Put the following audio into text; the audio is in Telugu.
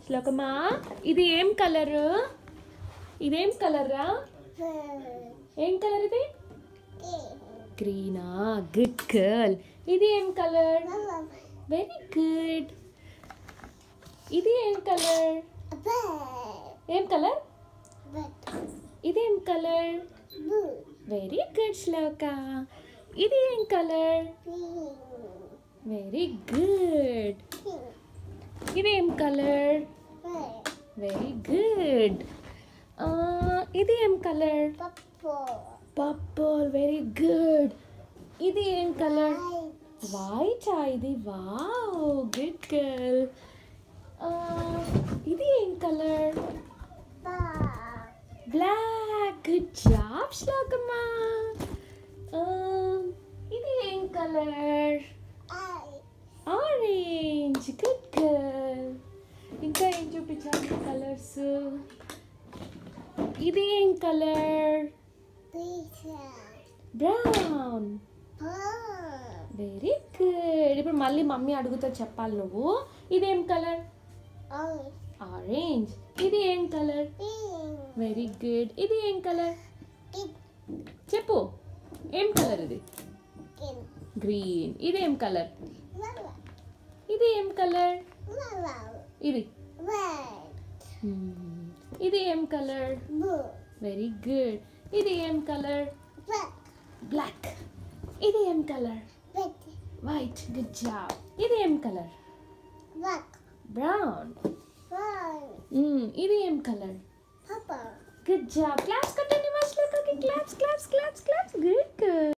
శ్లోకమా ఇది ఏం కలర్ ఇదేం కలరా ఏం కలర్ ఇది గ్రీనా గుడ్ గర్ల్ ఇది ఏం కలర్ వెరీ గుడ్ ఇది ఏం కలర్ ఏం కలర్ ఇదేం కలర్ వెరీ గుడ్ శ్లోక ఇది ఏం కలర్ వెరీ గుడ్ ఇదేం కలర్ వెరీ గుడ్ ఇది ఏం కలర్ పర్పుల్ వెరీ గుడ్ ఇది ఏం కలర్ వైట్ ఇది వావ్ గుడ్ గర్ల్ ఇది ఏం కలర్ బ్లాక్ గుడ్ జాబ్ శ్లోకమ్మా ఇది ఏం కలర్ ఆరెంజ్ గుడ్ గర్ల్ ఇంకా ఏం చూపించాలి కలర్స్ ఇది ఏం కలర్ బ్రౌన్ వెరీ గుడ్ ఇప్పుడు మళ్ళీ మమ్మీ అడుగుతా చెప్పాలి నువ్వు ఇదేం కలర్ ఆరెంజ్ ఇది ఏం కలర్ వెరీ గుడ్ ఇది ఏం కలర్ చెప్పు ఏం కలర్ ఇది గ్రీన్ ఇది ఏం కలర్ ఇది ఏం కలర్ ఇది Hmm. ఇది ఏం కలర్ వెరీ గుడ్ ఇది ఏం కలర్ బ్లాక్ ఇది ఏం కలర్ వైట్ గుడ్ జాబ్ ఇది ఏం కలర్ బ్రౌన్ ఇది ఏం కలర్ గుడ్ జాబ్ క్లాప్స్ కొట్టండి మా శ్లోకకి claps claps claps claps good good